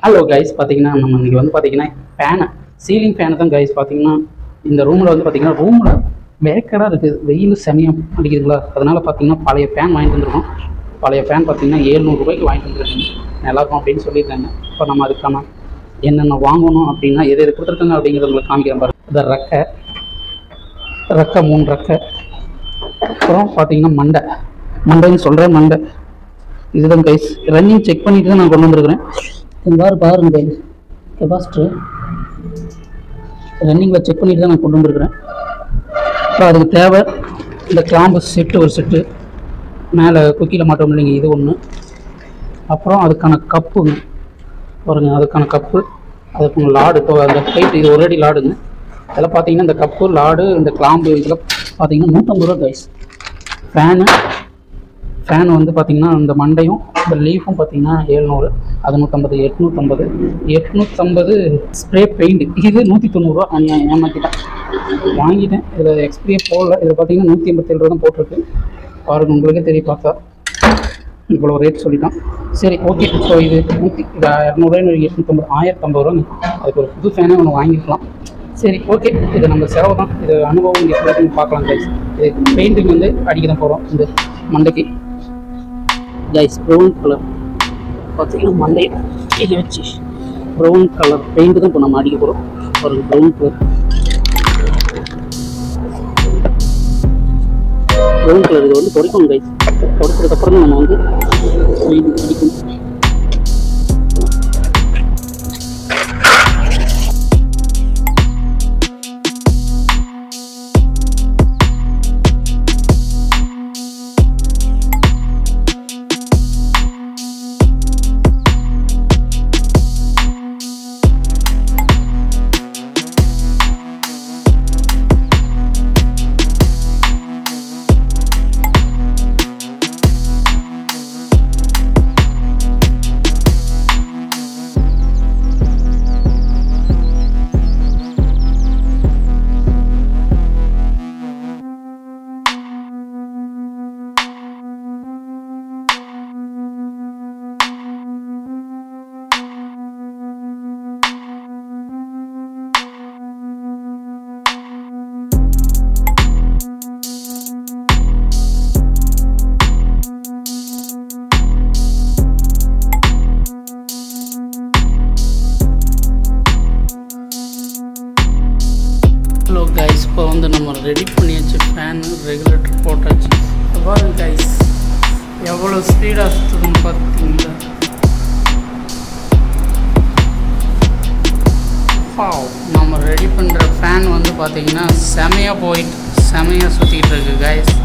hello guys பார்த்தீங்கன்னா நம்ம இன்னைக்கு வந்து பார்த்தீங்கன்னா ஃபேனு சீலிங் ஃபேனு தான் கைஸ் பார்த்தீங்கன்னா இந்த ரூமில் வந்து பார்த்தீங்கன்னா ரூமில் வேக்கடாக இருக்குது வெயில் செமையம் அடிக்குதுங்களா அதனால பார்த்தீங்கன்னா பழைய ஃபேன் வாங்கிட்டு வந்துருக்கோம் பழைய ஃபேன் பார்த்தீங்கன்னா ஏழ்நூறுபாய்க்கு வாங்கிட்டு வந்துருக்கேன் நல்லாயிருக்கும் அப்படின்னு சொல்லியிருக்காங்க இப்போ நம்ம அதுக்கான என்னென்ன வாங்கணும் அப்படின்னா எது எது கொடுத்துருக்காங்க அப்படிங்கிறத உங்களுக்கு காமிக்கிறேன் பாருங்க இந்த ரெக்கை ரெக்கை மூணு ரெக்கை அப்புறம் பார்த்தீங்கன்னா மண்டை மண்டைன்னு சொல்கிறேன் மண்டை இதுதான் கைஸ் ரன்னிங் செக் பண்ணிட்டு தான் நான் கொண்டு வந்திருக்கிறேன் இந்த மாதிரி பாருங்க கைஸ் கெபாசிட்டர் ரன்னிங்கில் செக் பண்ணிட்டு தான் நான் கொண்டு வந்திருக்கிறேன் அப்புறம் அதுக்கு தேவை இந்த கிளாம்பு செட்டு ஒரு செட்டு மேலே குக்கியில் மாட்டோம் இல்லைங்க இது ஒன்று அப்புறம் அதுக்கான கப்புங்க பாருங்க அதுக்கான கப்பு அதுக்கான லாடு இப்போ அந்த டைட் இது ஒரு அடி லாடுங்க இதெல்லாம் பார்த்தீங்கன்னா இந்த கப்பு லாடு இந்த கிளாம்பு இதெல்லாம் பார்த்தீங்கன்னா நூற்றம்பது ரூபா கைஸ் ஃபேனு ஃபேன் வந்து பார்த்தீங்கன்னா இந்த மண்டையும் இந்த லீஃபும் பார்த்தீங்கன்னா ஏழ்நூறு அது நூற்றம்பது எட்நூற்றம்பது எட்நூற்றம்பது ஸ்ப்ரே பெயிண்ட் இது நூற்றி தொண்ணூறுரூவா நான் ஏமாற்றிட்டேன் வாங்கிட்டேன் இதில் எக்ஸ்பிரியே போடல இதில் பார்த்தீங்கன்னா நூற்றி எண்பத்தேழு ரூபா தான் போட்டிருக்கு பாருங்க உங்களுக்கே தெரிய பார்த்தா இவ்வளோ ரேட் சொல்லிட்டான் சரி ஓகே ஸோ இது நூற்றி இது இரநூறுவா எட்நூற்றம்பது ஆயிரத்தம்பது ரூபாங்க அதுக்கு ஒரு புது ஃபேனே ஒன்று வாங்கிக்கலாம் சரி ஓகே இது நம்ம செலவு தான் இது அனுபவம் இங்கே எப்படி பார்க்கலாம் கைஸ் இது பெயிண்டிங் வந்து அடிக்க தான் போகிறோம் இந்த மண்டைக்கு கைஸ் ப்ரௌன் கலர் பார்த்தீங்கன்னா மண்டை இதை வச்சு ப்ரௌன் கலர் பெயிண்ட் தான் இப்போ நம்ம அடிக்க போகிறோம் ஒரு ப்ரௌன் கலர் ப்ரௌன் கலர் இது வந்து துடைக்கணும் கைஸ் துடைச்சதுக்கப்புறம் தான் நம்ம வந்து பெயிண்ட் அடிக்கணும் ஹலோ கைஸ் இப்போ வந்து நம்ம ரெடி பண்ணியாச்சு ஃபேனு ரெகுலேட்டர் போட்டாச்சு இப்போ பாருங்க கைஸ் எவ்வளோ ஸ்பீடாக சுற்றுதுன்னு பார்த்தீங்களா பாவ் நம்ம ரெடி பண்ணுற ஃபேன் வந்து பார்த்தீங்கன்னா செமையாக போயிட்டு செமையாக சுற்றிக்கிட்டு இருக்கு கைஸ்